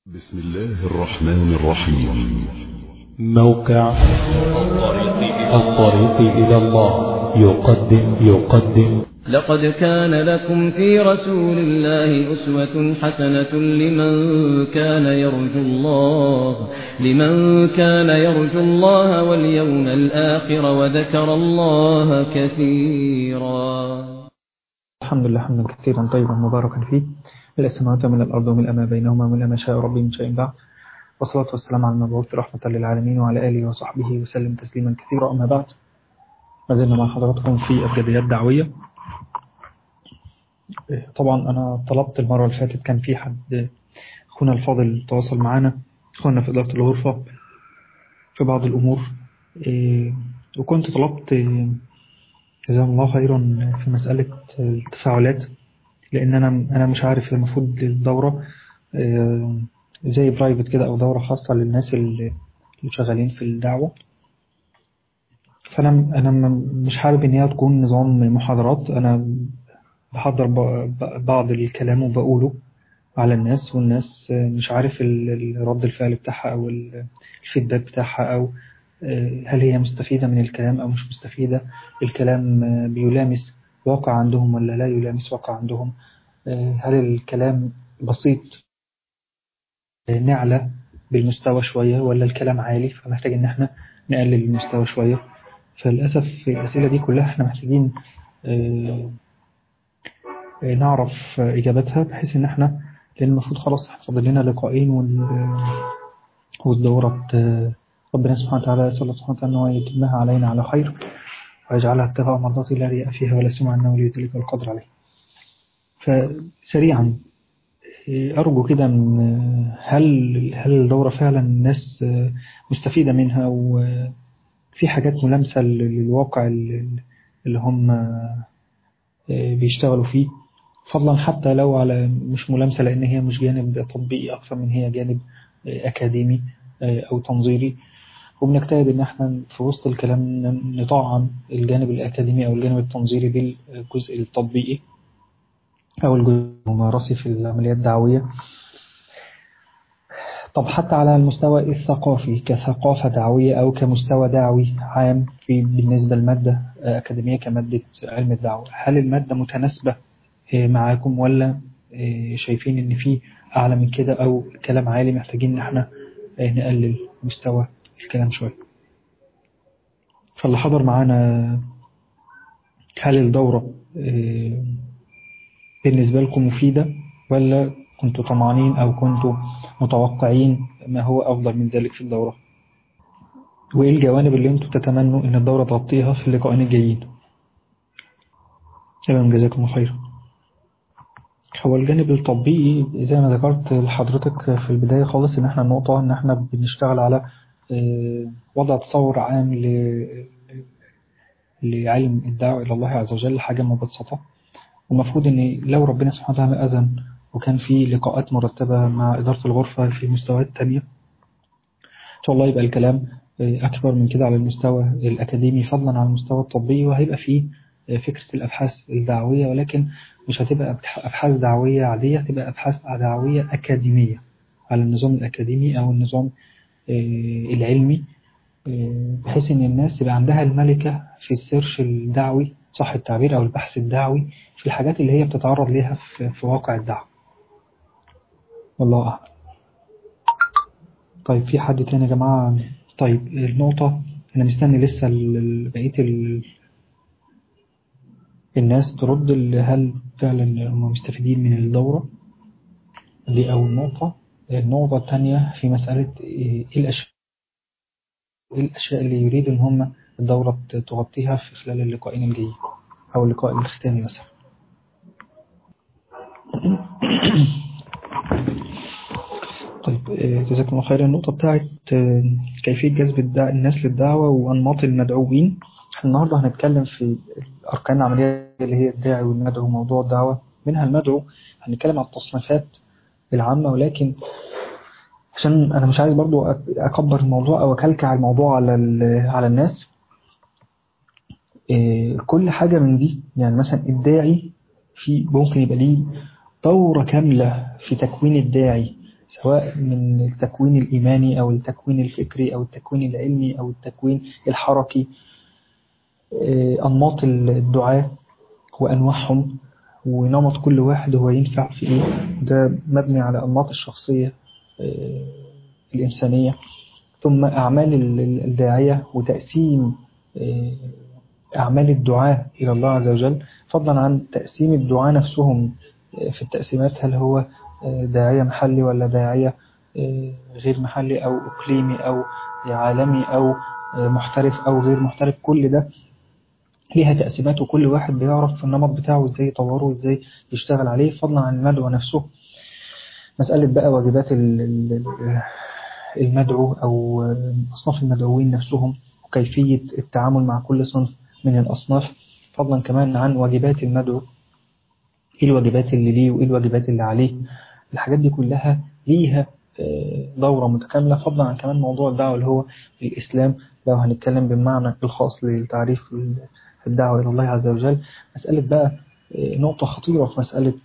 بسم الله الرحمن الرحيم موقع الطريق إلى الله يقدم يقدم لقد كان لكم في رسول الله أسوة حسنة لمن كان يرجو الله لمن كان يرجو الله واليوم الآخر وذكر الله كثيرا الحمد لله حمدا كثيرا طيبا مباركا فيه من السماوات ومن الأرض ومن ما بينهما ومن ما شاء ربي من شيء بعد والصلاة والسلام على المبعوث رحمة للعالمين وعلى آله وصحبه وسلم تسليما كثيرا أما بعد ما زلنا مع حضراتكم في أبجديات دعوية طبعا أنا طلبت المرة اللي فاتت كان في حد أخونا الفاضل تواصل معنا أخونا في إدارة الغرفة في بعض الأمور وكنت طلبت جزاهم الله خيرا في مسألة التفاعلات لأن أنا أنا مش عارف المفروض الدورة زي برايفت كده أو دورة خاصة للناس اللي شغالين في الدعوة فأنا أنا مش حابب إن هي تكون نظام محاضرات أنا بحضر بعض الكلام وبقوله على الناس والناس مش عارف رد الفعل بتاعها أو الفيدباك بتاعها أو هل هي مستفيدة من الكلام أو مش مستفيدة الكلام بيلامس واقع عندهم ولا لا يلامس واقع عندهم هل الكلام بسيط نعلى بالمستوى شوية ولا الكلام عالي فمحتاج ان احنا نقلل المستوى شوية فللأسف الأسئلة دي كلها احنا محتاجين نعرف إجابتها بحيث ان احنا لأن المفروض خلاص فاضل لنا لقاءين والدورة ربنا سبحانه وتعالى يسأل الله سبحانه وتعالى أنه يتمها علينا على خير ويجعلها ابتغاء مرضات لا رياء فيها ولا سمع أنه ليدلك القدر عليه فسريعا أرجو كده هل هل الدورة فعلا الناس مستفيدة منها وفي حاجات ملامسة للواقع اللي هم بيشتغلوا فيه فضلا حتى لو على مش ملامسة لأن هي مش جانب تطبيقي أكثر من هي جانب أكاديمي أو تنظيري وبنجتهد إن احنا في وسط الكلام نطعم الجانب الأكاديمي أو الجانب التنظيري بالجزء التطبيقي أو الجزء الممارسي في العمليات الدعوية طب حتى على المستوى الثقافي كثقافة دعوية أو كمستوى دعوي عام في بالنسبة لمادة أكاديمية كمادة علم الدعوة هل المادة متناسبة معاكم ولا شايفين إن في أعلى من كده أو كلام عالي محتاجين إن احنا نقلل مستوى الكلام شوية فاللي حضر معانا هل الدورة بالنسبة لكم مفيدة ولا كنتوا طمعانين أو كنتوا متوقعين ما هو أفضل من ذلك في الدورة وإيه الجوانب اللي أنتوا تتمنوا إن الدورة تغطيها في اللقاءين الجايين تمام جزاكم الله خير هو الجانب التطبيقي زي ما ذكرت لحضرتك في البداية خالص إن احنا النقطة إن احنا بنشتغل على وضع تصور عام لعلم الدعوة إلى الله عز وجل حاجة مبسطة ومفروض ان لو ربنا سبحانه وتعالى أذن وكان في لقاءات مرتبة مع إدارة الغرفة في مستويات تانية إن شاء الله يبقى الكلام أكبر من كده على المستوى الأكاديمي فضلا عن المستوى التطبيقي وهيبقى فيه فكرة الأبحاث الدعوية ولكن مش هتبقى أبحاث دعوية عادية هتبقى أبحاث دعوية أكاديمية على النظام الأكاديمي أو النظام العلمي بحيث ان الناس يبقى عندها الملكة في السيرش الدعوي صح التعبير او البحث الدعوي في الحاجات اللي هي بتتعرض لها في واقع الدعوة والله أعلم طيب في حد تاني يا جماعة طيب النقطة أنا مستني لسه بقية ال... الناس ترد هل فعلا هم مستفيدين من الدورة دي أول نقطة النقطة الثانية في مسألة إيه الأشياء الأشياء اللي يريد إن هم الدورة تغطيها في خلال اللقاءين الجايين أو اللقاء الختامي مثلا طيب جزاكم الله خير النقطة بتاعت كيفية جذب الناس للدعوة وأنماط المدعوين النهاردة هنتكلم في أركان العملية اللي هي الداعي والمدعو موضوع الدعوة منها المدعو هنتكلم عن التصنيفات العامة ولكن عشان أنا مش عايز برضو أكبر الموضوع أو أكلكع الموضوع على على الناس كل حاجة من دي يعني مثلا الداعي في ممكن يبقى ليه دورة كاملة في تكوين الداعي سواء من التكوين الإيماني أو التكوين الفكري أو التكوين العلمي أو التكوين الحركي أنماط الدعاء وأنواعهم ونمط كل واحد هو ينفع في إيه ده مبني على أنماط الشخصية الإنسانية ثم أعمال الداعية وتقسيم أعمال الدعاء إلى الله عز وجل فضلا عن تقسيم الدعاء نفسهم في التقسيمات هل هو داعية محلي ولا داعية غير محلي أو إقليمي أو عالمي أو محترف أو غير محترف كل ده ليها تقسيمات وكل واحد بيعرف في النمط بتاعه ازاي يطوره وازاي يشتغل عليه فضلا عن المدعو نفسه مسألة بقى واجبات المدعو أو أصناف المدعوين نفسهم وكيفية التعامل مع كل صنف من الأصناف فضلا كمان عن واجبات المدعو إيه الواجبات اللي ليه وإيه الواجبات اللي عليه الحاجات دي كلها ليها دورة متكاملة فضلا عن كمان موضوع الدعوة اللي هو الإسلام لو هنتكلم بالمعنى الخاص للتعريف الدعوة إلى الله عز وجل مسألة بقى نقطة خطيرة في مسألة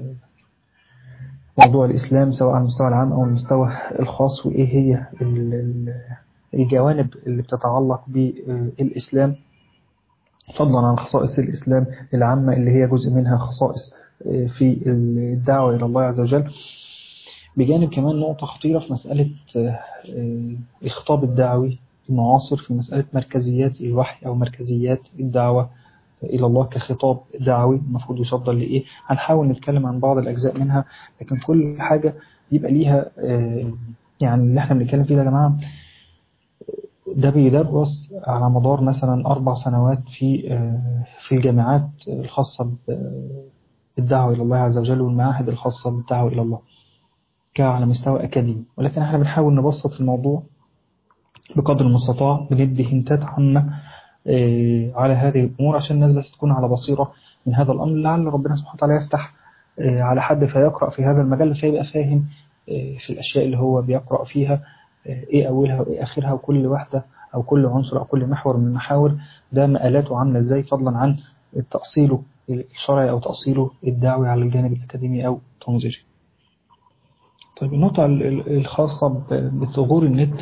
موضوع الإسلام سواء على المستوى العام أو المستوى الخاص وإيه هي الجوانب اللي بتتعلق بالإسلام فضلا عن خصائص الإسلام العامة اللي هي جزء منها خصائص في الدعوة إلى الله عز وجل بجانب كمان نقطة خطيرة في مسألة الخطاب الدعوي المعاصر في مسألة مركزيات الوحي أو مركزيات الدعوة إلى الله كخطاب دعوي المفروض يصدر لإيه هنحاول نتكلم عن بعض الأجزاء منها لكن كل حاجة يبقى ليها يعني اللي احنا بنتكلم فيه ده يا جماعة ده بيدرس على مدار مثلا أربع سنوات في في الجامعات الخاصة بالدعوة إلى الله عز وجل والمعاهد الخاصة بالدعوة إلى الله على مستوى أكاديمي ولكن احنا بنحاول نبسط الموضوع بقدر المستطاع بندي هنتات عامة على هذه الأمور عشان الناس بس تكون على بصيرة من هذا الأمر لعل ربنا سبحانه وتعالى يفتح على حد فيقرأ في هذا المجال فيبقى فاهم في الأشياء اللي هو بيقرأ فيها إيه أولها وإيه آخرها وكل واحدة أو كل عنصر أو كل محور من المحاور ده مقالاته عاملة إزاي فضلا عن تأصيله الشرعي أو تأصيله الدعوي على الجانب الأكاديمي أو التنظيري طيب النقطة الخاصة بثغور النت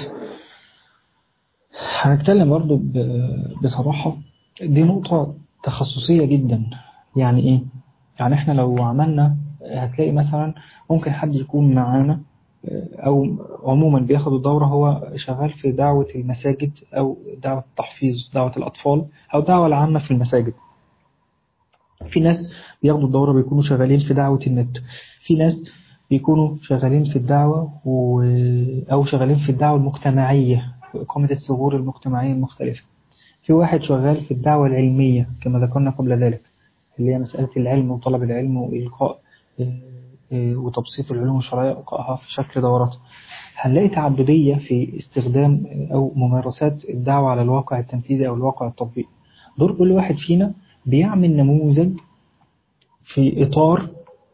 هنتكلم برضو بصراحة دي نقطة تخصصية جدا يعني ايه يعني احنا لو عملنا هتلاقي مثلا ممكن حد يكون معانا او عموما بياخد الدورة هو شغال في دعوة المساجد او دعوة التحفيظ دعوة الاطفال او دعوة العامة في المساجد في ناس بياخدوا الدورة بيكونوا شغالين في دعوة النت في ناس بيكونوا شغالين في الدعوة و... أو شغالين في الدعوة المجتمعية في إقامة الثغور المجتمعية المختلفة في واحد شغال في الدعوة العلمية كما ذكرنا قبل ذلك اللي هي مسألة العلم وطلب العلم وإلقاء وتبسيط العلوم الشرعية وإلقائها في شكل دورات هنلاقي تعددية في استخدام أو ممارسات الدعوة على الواقع التنفيذي أو الواقع التطبيقي دور كل واحد فينا بيعمل نموذج في إطار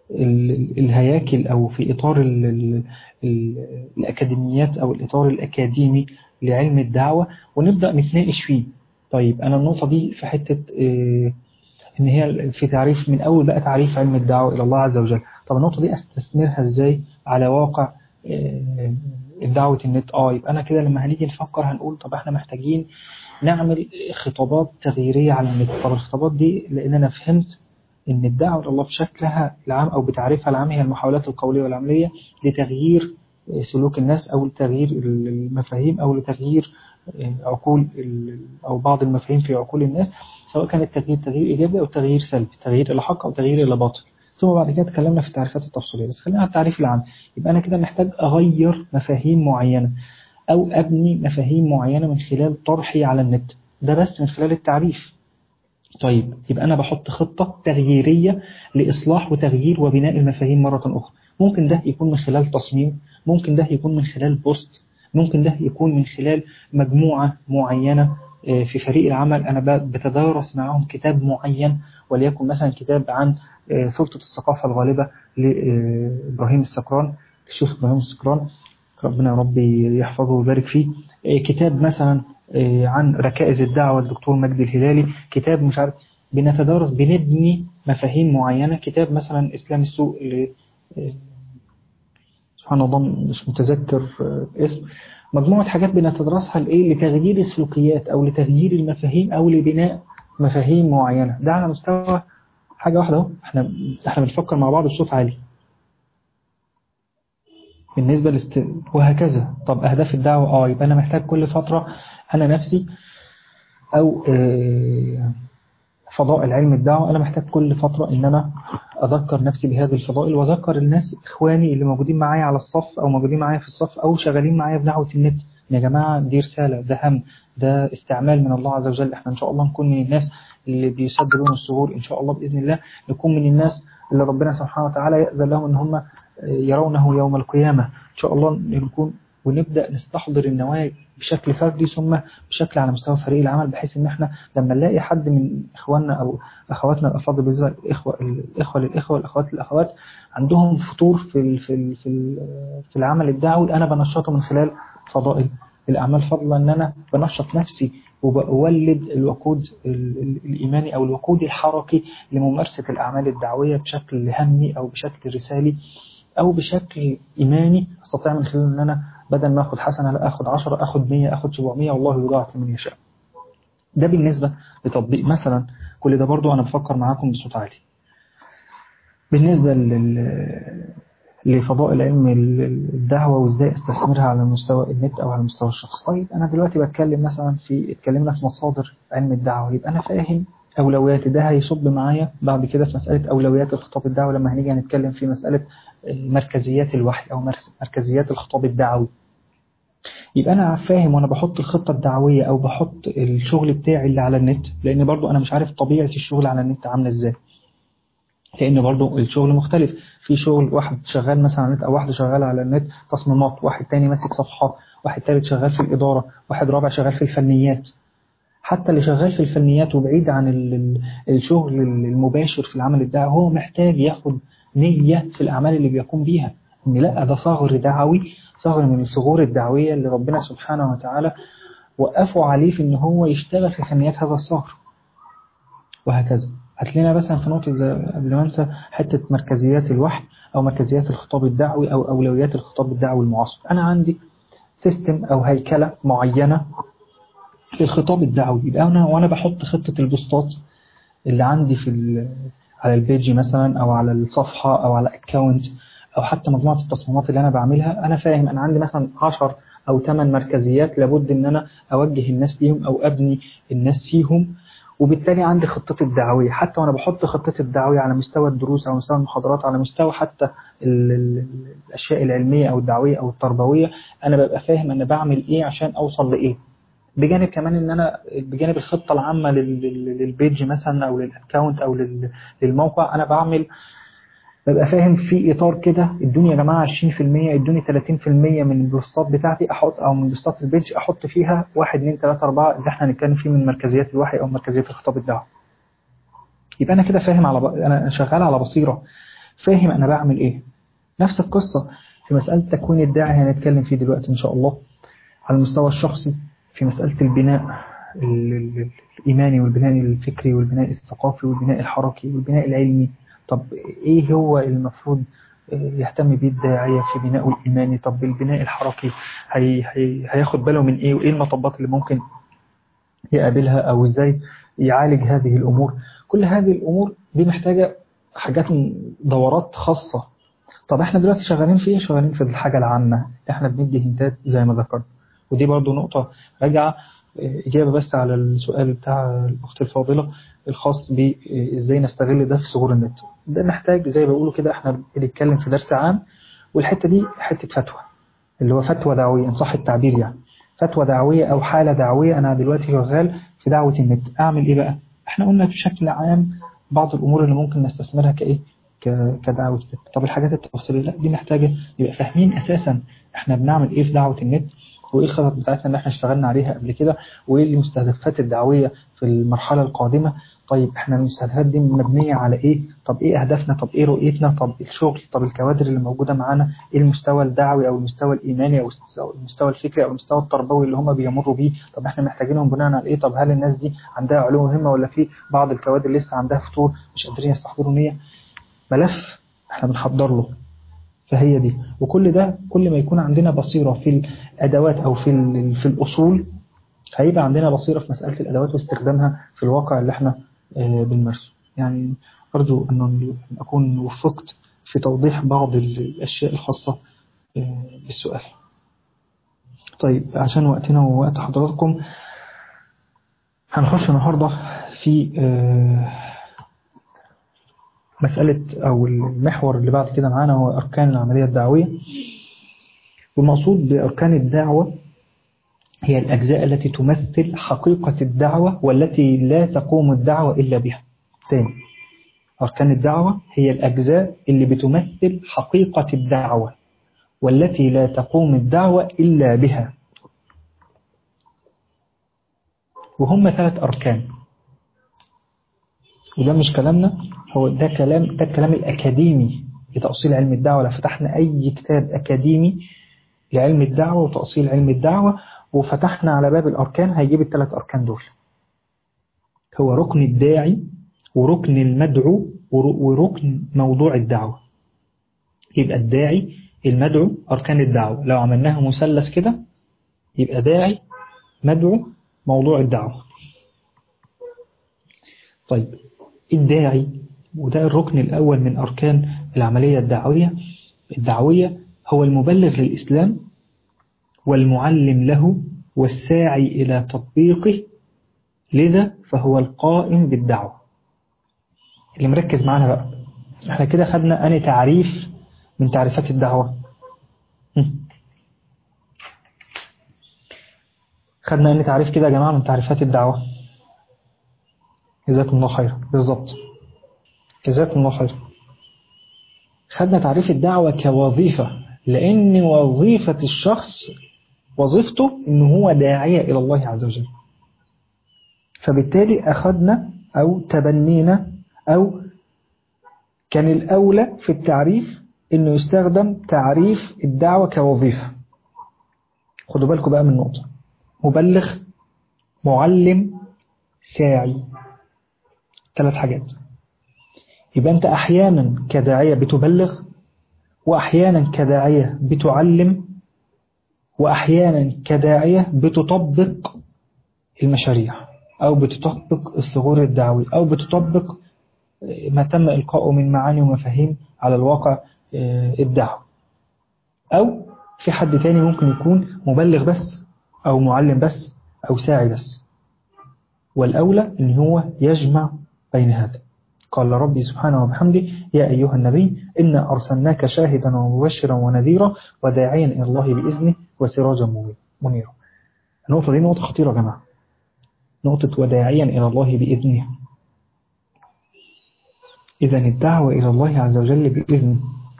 الهياكل أو في إطار ال ال ال الأكاديميات أو الإطار الأكاديمي لعلم الدعوة ونبدأ نتناقش فيه طيب أنا النقطة دي في حتة إيه إن هي في تعريف من أول بقى تعريف علم الدعوة إلى الله عز وجل طب النقطة دي أستثمرها إزاي على واقع إيه الدعوة النت آه يبقى أنا كده لما هنيجي نفكر هنقول طب إحنا محتاجين نعمل خطابات تغييرية على النت طب الخطابات دي لأن أنا فهمت إن الدعوة إلى الله بشكلها العام أو بتعريفها العام هي المحاولات القولية والعملية لتغيير سلوك الناس أو لتغيير المفاهيم أو لتغيير عقول أو بعض المفاهيم في عقول الناس سواء كان التغيير تغيير إيجابي أو تغيير سلبي تغيير إلى حق أو تغيير إلى باطل ثم بعد كده اتكلمنا في التعريفات التفصيلية بس خلينا على التعريف العام يبقى أنا كده محتاج أغير مفاهيم معينة أو أبني مفاهيم معينة من خلال طرحي على النت ده بس من خلال التعريف طيب يبقى أنا بحط خطة تغييرية لإصلاح وتغيير وبناء المفاهيم مرة أخرى ممكن ده يكون من خلال تصميم ممكن ده يكون من خلال بوست ممكن ده يكون من خلال مجموعة معينة في فريق العمل أنا بتدارس معهم كتاب معين وليكن مثلا كتاب عن سلطة الثقافة الغالبة لإبراهيم السكران الشيخ إبراهيم السكران ربنا يا رب يحفظه ويبارك فيه كتاب مثلا عن ركائز الدعوة الدكتور مجدي الهلالي كتاب مش عارف بنتدارس بنبني مفاهيم معينة كتاب مثلا إسلام السوق سبحان الله مش متذكر اسم مجموعة حاجات بنتدرسها لإيه لتغيير السلوكيات أو لتغيير المفاهيم أو لبناء مفاهيم معينة ده على مستوى حاجة واحدة اهو احنا احنا بنفكر مع بعض بصوت عالي بالنسبة لست... وهكذا طب أهداف الدعوة اه يبقى أنا محتاج كل فترة أنا نفسي أو اه فضائل علم الدعوة أنا محتاج كل فترة إن أنا أذكر نفسي بهذه الفضائل وأذكر الناس إخواني اللي موجودين معايا على الصف أو موجودين معايا في الصف أو شغالين معايا في دعوة النت يا جماعة دي رسالة ده هم ده استعمال من الله عز وجل احنا إن شاء الله نكون من الناس اللي بيسد لهم الصغور إن شاء الله بإذن الله نكون من الناس اللي ربنا سبحانه وتعالى يأذن لهم إن هم يرونه يوم القيامة إن شاء الله نكون ونبدأ نستحضر النوايا بشكل فردي ثم بشكل على مستوى فريق العمل بحيث ان احنا لما نلاقي حد من اخواننا او اخواتنا الافاضل بالنسبه الاخوه الاخوه للاخوه والاخوات للاخوات عندهم فطور في ال في ال في, ال في العمل الدعوي انا بنشطه من خلال فضائل الاعمال فضلا ان انا بنشط نفسي وبولد الوقود الايماني او الوقود الحركي لممارسه الاعمال الدعويه بشكل همي او بشكل رسالي او بشكل ايماني استطيع من خلال ان انا بدل ما اخد حسنة لا اخد 10 اخد 100 اخد 700 والله يضاعف لمن يشاء ده بالنسبة لتطبيق مثلا كل ده برضو انا بفكر معاكم بصوت عالي بالنسبة لل... لفضائل علم الدعوة وازاي استثمرها على مستوى النت او على مستوى الشخص طيب انا دلوقتي بتكلم مثلا في اتكلمنا في مصادر علم الدعوة يبقى انا فاهم اولوياتي ده هيصب معايا بعد كده في مسألة اولويات الخطاب الدعوي لما هنيجي نتكلم في مسألة مركزيات الوحي او مركزيات الخطاب الدعوي يبقى انا فاهم وانا بحط الخطة الدعوية او بحط الشغل بتاعي اللي على النت لان برضو انا مش عارف طبيعة الشغل على النت عاملة ازاي لان برضو الشغل مختلف في شغل واحد شغال مثلا على النت او واحدة شغالة على النت تصميمات واحد تاني ماسك صفحات واحد تالت شغال في الادارة واحد رابع شغال في الفنيات حتى اللي شغال في الفنيات وبعيد عن الشغل المباشر في العمل الدعوي هو محتاج ياخد نية في الأعمال اللي بيقوم بيها إن لا ده ثغر دعوي ثغر من الثغور الدعوية اللي ربنا سبحانه وتعالى وقفوا عليه في إن هو يشتغل في فنيات هذا الثغر وهكذا هتلاقينا مثلا في نقطة قبل ما انسى حتة مركزيات الوحي أو مركزيات الخطاب الدعوي أو أولويات الخطاب الدعوي المعاصر أنا عندي سيستم أو هيكلة معينة للخطاب الدعوي يبقى أنا وأنا بحط خطة البوستات اللي عندي في على البيج مثلا أو على الصفحة أو على اكونت أو حتى مجموعة التصميمات اللي أنا بعملها أنا فاهم أنا عندي مثلا 10 أو 8 مركزيات لابد إن أنا أوجه الناس ليهم أو أبني الناس فيهم وبالتالي عندي خطتي الدعوية حتى وأنا بحط خطتي الدعوية على مستوى الدروس أو مستوى المحاضرات على مستوى حتى ال ال الأشياء العلمية أو الدعوية أو التربوية أنا ببقى فاهم أنا بعمل إيه عشان أوصل لإيه بجانب كمان ان انا بجانب الخطة العامة للبيج مثلا او للاكونت او للموقع انا بعمل ببقى فاهم في اطار كده ادوني يا جماعة 20% ادوني 30% من البوستات بتاعتي احط او من بوستات البيج احط فيها 1 2 3 4 اللي احنا هنتكلم فيه من مركزيات الوحي او مركزيات الخطاب الدعوي يبقى انا كده فاهم على ب... انا شغال على بصيرة فاهم انا بعمل ايه نفس القصة في مسألة تكوين الداعي هنتكلم فيه دلوقتي ان شاء الله على المستوى الشخصي في مسألة البناء الإيماني والبناء الفكري والبناء الثقافي والبناء الحركي والبناء العلمي طب إيه هو المفروض يهتم بيه الداعية في بناء الإيماني طب البناء الحركي هي هي هياخد باله من إيه وإيه المطبات اللي ممكن يقابلها أو إزاي يعالج هذه الأمور كل هذه الأمور دي محتاجة حاجات دورات خاصة طب احنا دلوقتي شغالين في ايه شغالين في الحاجة العامة احنا بندي هنتات زي ما ذكرت ودي برضو نقطة راجعة إجابة بس على السؤال بتاع الأخت الفاضلة الخاص بإزاي نستغل ده في ثغور النت ده محتاج زي ما بيقولوا كده احنا بنتكلم في درس عام والحتة دي حتة فتوى اللي هو فتوى دعوية إن صح التعبير يعني فتوى دعوية أو حالة دعوية أنا دلوقتي شغال في دعوة النت أعمل إيه بقى احنا قلنا بشكل عام بعض الأمور اللي ممكن نستثمرها كإيه كدعوة النت طب الحاجات التفصيلية لا دي محتاجة يبقى فاهمين أساسا احنا بنعمل إيه في دعوة النت وايه الخطط بتاعتنا اللي احنا اشتغلنا عليها قبل كده وايه المستهدفات الدعوية في المرحلة القادمة طيب احنا المستهدفات دي مبنية على ايه طب ايه اهدافنا طب ايه رؤيتنا طب الشغل طب الكوادر اللي موجودة معانا ايه المستوى الدعوي او المستوى الايماني او المستوى الفكري او المستوى التربوي اللي هم بيمروا بيه طب احنا محتاجينهم بناء على ايه طب هل الناس دي عندها علوم مهمة ولا في بعض الكوادر لسه عندها فطور مش قادرين يستحضروا نية ملف احنا بنحضر له فهي دي وكل ده كل ما يكون عندنا بصيرة في الأدوات أو في, في الأصول هيبقى عندنا بصيرة في مسألة الأدوات واستخدامها في الواقع اللي احنا بنمارسه يعني أرجو أن أكون وفقت في توضيح بعض الأشياء الخاصة بالسؤال طيب عشان وقتنا ووقت حضراتكم هنخش النهاردة في مسألة أو المحور اللي بعد كده معانا هو أركان العملية الدعوية والمقصود بأركان الدعوة هي الأجزاء التي تمثل حقيقة الدعوة والتي لا تقوم الدعوة إلا بها تاني أركان الدعوة هي الأجزاء اللي بتمثل حقيقة الدعوة والتي لا تقوم الدعوة إلا بها وهم ثلاث أركان وده مش كلامنا هو ده كلام ده الكلام الأكاديمي لتأصيل علم الدعوة لو فتحنا أي كتاب أكاديمي لعلم الدعوة وتأصيل علم الدعوة وفتحنا على باب الأركان هيجيب الثلاث أركان دول هو ركن الداعي وركن المدعو وركن موضوع الدعوة يبقى الداعي المدعو أركان الدعوة لو عملناها مثلث كده يبقى داعي مدعو موضوع الدعوة طيب الداعي وده الركن الأول من أركان العملية الدعوية الدعوية هو المبلغ للإسلام والمعلم له والساعي إلى تطبيقه لذا فهو القائم بالدعوة اللي مركز معانا بقى احنا كده خدنا أنا تعريف من تعريفات الدعوة خدنا أن تعريف كده يا جماعة من تعريفات الدعوة جزاكم الله خير بالظبط جزاكم الله خير خدنا تعريف الدعوة كوظيفة لأن وظيفة الشخص وظيفته إن هو داعية إلى الله عز وجل فبالتالي أخذنا أو تبنينا أو كان الأولى في التعريف إنه يستخدم تعريف الدعوة كوظيفة خدوا بالكم بقى من نقطة مبلغ معلم ساعي ثلاث حاجات يبقى أنت أحيانا كداعية بتبلغ وأحيانا كداعية بتعلم وأحيانا كداعية بتطبق المشاريع أو بتطبق الثغور الدعوي أو بتطبق ما تم إلقاؤه من معاني ومفاهيم على الواقع الدعوي أو في حد تاني ممكن يكون مبلغ بس أو معلم بس أو ساعي بس والأولى أن هو يجمع بين هذا قال ربي سبحانه وبحمده يا أيها النبي إنا أرسلناك شاهدا ومبشرا ونذيرا وداعيا إلى الله بإذنه وسراجا منيرا النقطة دي نقطة خطيرة يا جماعة نقطة وداعيا إلى الله بإذنه إذا الدعوة إلى الله عز وجل بإذنه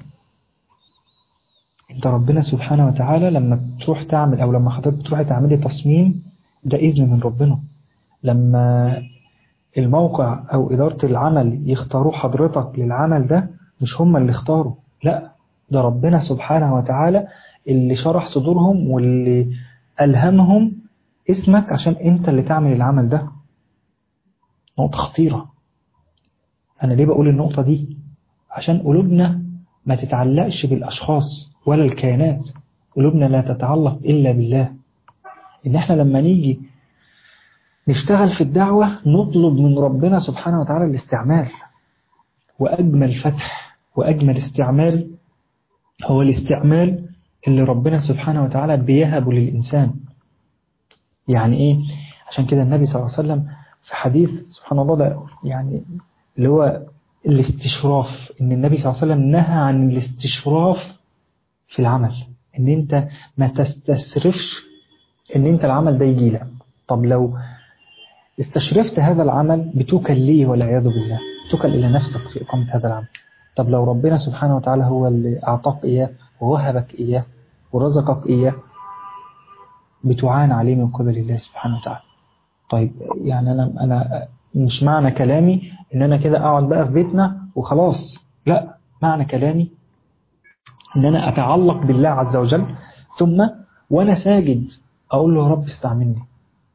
انت ربنا سبحانه وتعالى لما بتروح تعمل او لما حضرتك بتروح تعملي تصميم ده اذن من ربنا لما الموقع او ادارة العمل يختاروا حضرتك للعمل ده مش هم اللي اختاروا لا ده ربنا سبحانه وتعالى اللي شرح صدورهم واللي ألهمهم اسمك عشان انت اللي تعمل العمل ده نقطة خطيرة انا ليه بقول النقطة دي عشان قلوبنا ما تتعلقش بالاشخاص ولا الكيانات قلوبنا لا تتعلق إلا بالله إن إحنا لما نيجي نشتغل في الدعوة نطلب من ربنا سبحانه وتعالى الاستعمال وأجمل فتح وأجمل استعمال هو الاستعمال اللي ربنا سبحانه وتعالى بيهبه للإنسان يعني إيه عشان كده النبي صلى الله عليه وسلم في حديث سبحان الله ده يعني اللي هو الاستشراف إن النبي صلى الله عليه وسلم نهى عن الاستشراف في العمل ان انت ما تستسرفش ان انت العمل ده يجي لك طب لو استشرفت هذا العمل بتوكل ليه والعياذ بالله توكل الى نفسك في اقامة هذا العمل طب لو ربنا سبحانه وتعالى هو اللي اعطاك اياه ووهبك اياه ورزقك اياه بتعان عليه من قبل الله سبحانه وتعالى طيب يعني انا انا مش معنى كلامي ان انا كده اقعد بقى في بيتنا وخلاص لا معنى كلامي ان انا اتعلق بالله عز وجل ثم وانا ساجد اقول له يا رب استعملني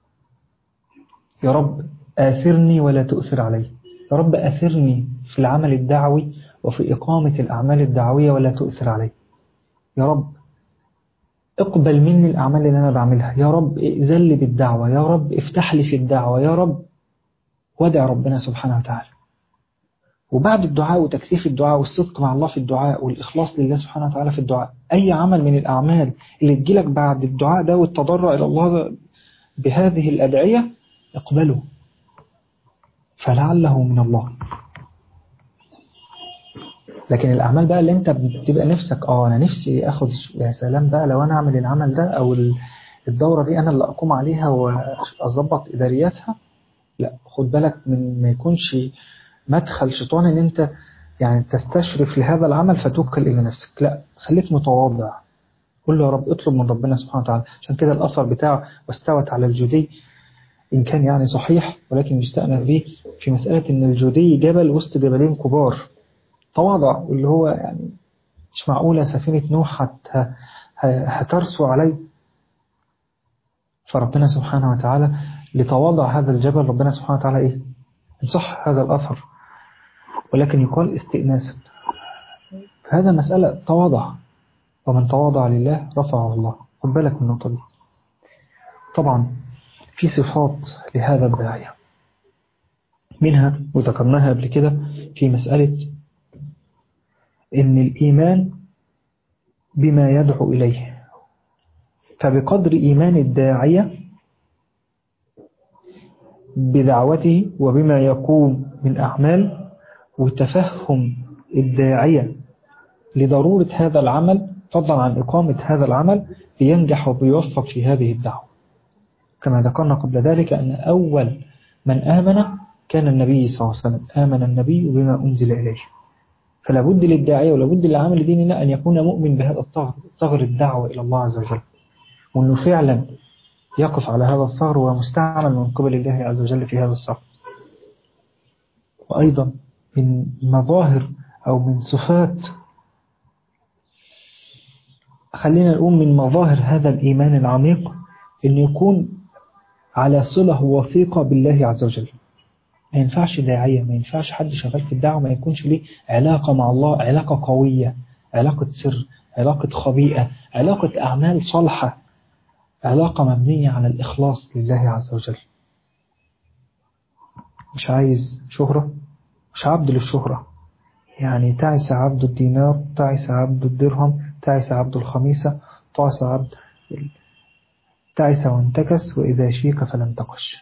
يا رب آثرني ولا تؤثر علي يا رب آثرني في العمل الدعوي وفي إقامة الأعمال الدعوية ولا تؤثر علي يا رب اقبل مني الأعمال اللي أنا بعملها يا رب ائذن لي بالدعوة يا رب افتح لي في الدعوة يا رب وادع ربنا سبحانه وتعالى وبعد الدعاء وتكثيف الدعاء والصدق مع الله في الدعاء والإخلاص لله سبحانه وتعالى في الدعاء أي عمل من الأعمال اللي تجيلك بعد الدعاء ده والتضرع إلى الله بهذه الأدعية اقبله فلعله من الله لكن الأعمال بقى اللي أنت بتبقى نفسك آه أنا نفسي أخد يا سلام بقى لو أنا أعمل العمل ده أو الدورة دي أنا اللي أقوم عليها وأظبط إدارياتها لا خد بالك من ما يكونش مدخل شيطان ان انت يعني تستشرف لهذا العمل فتوكل الى نفسك لا خليك متواضع قول له يا رب اطلب من ربنا سبحانه وتعالى عشان كده الاثر بتاعه واستوت على الجدي ان كان يعني صحيح ولكن يستأنف به في مسألة ان الجدي جبل وسط جبلين كبار تواضع واللي هو يعني مش معقولة سفينة نوح هت هترسو عليه فربنا سبحانه وتعالى لتواضع هذا الجبل ربنا سبحانه وتعالى ايه صح هذا الأثر ولكن يقال استئناسا فهذا مسألة تواضع ومن تواضع لله رفعه الله خد بالك من النقطة دي طبعا في صفات لهذا الداعية منها وذكرناها قبل كده في مسألة إن الإيمان بما يدعو إليه فبقدر إيمان الداعية بدعوته وبما يقوم من أعمال وتفهم الداعية لضرورة هذا العمل فضلا عن إقامة هذا العمل لينجح وبيوفق في هذه الدعوة كما ذكرنا قبل ذلك أن أول من آمن كان النبي صلى الله عليه وسلم آمن النبي بما أنزل إليه فلا بد للداعية ولا بد للعامل ديننا أن يكون مؤمن بهذا الثغر ثغر الدعوة إلى الله عز وجل وأنه فعلا يقف على هذا الثغر ومستعمل من قبل الله عز وجل في هذا الثغر وأيضا من مظاهر أو من صفات خلينا نقول من مظاهر هذا الإيمان العميق أن يكون على صلة وثيقة بالله عز وجل ما ينفعش داعية ما ينفعش حد شغال في الدعوة ما يكونش ليه علاقة مع الله علاقة قوية علاقة سر علاقة خبيئة علاقة أعمال صالحة علاقة مبنية على الإخلاص لله عز وجل مش عايز شهرة مش عبد للشهرة يعني تعس عبد الدينار تعس عبد الدرهم تعس عبد الخميسة تعس عبد تعس وانتكس وإذا شيك فلم تقش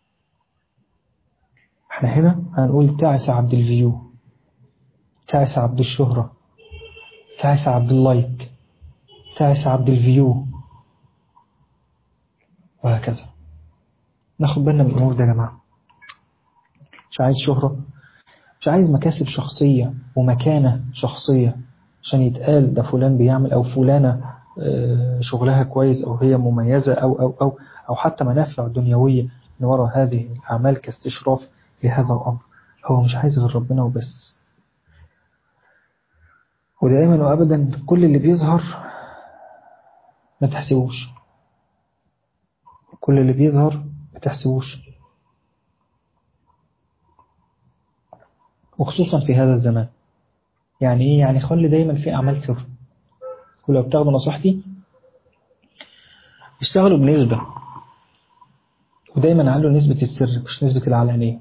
احنا هنا هنقول تعس عبد الفيو تعس عبد الشهرة تعس عبد اللايك تعس عبد الفيو وهكذا ناخد بالنا من الأمور ده يا جماعة مش عايز شهرة مش عايز مكاسب شخصية ومكانة شخصية عشان يتقال ده فلان بيعمل أو فلانة شغلها كويس أو هي مميزة أو أو أو أو حتى منافع دنيوية من وراء هذه الأعمال كاستشراف لهذا الأمر هو مش عايز غير ربنا وبس ودائما وأبدا كل اللي بيظهر ما تحسبوش كل اللي بيظهر ما تحسبوش وخصوصا في هذا الزمان يعني ايه يعني خلي دايما في أعمال سر ولو بتاخدوا نصيحتي اشتغلوا بنسبة ودايما علوا نسبة السر مش نسبة العلانية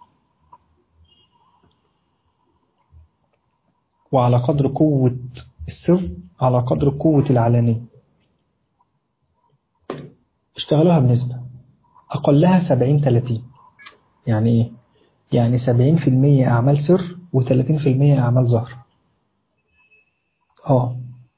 وعلى قدر قوة السر على قدر قوة العلانية اشتغلوها بنسبة أقلها سبعين تلاتين يعني إيه؟ يعني سبعين في المية أعمال سر وتلاتين في المية أعمال ظهر آه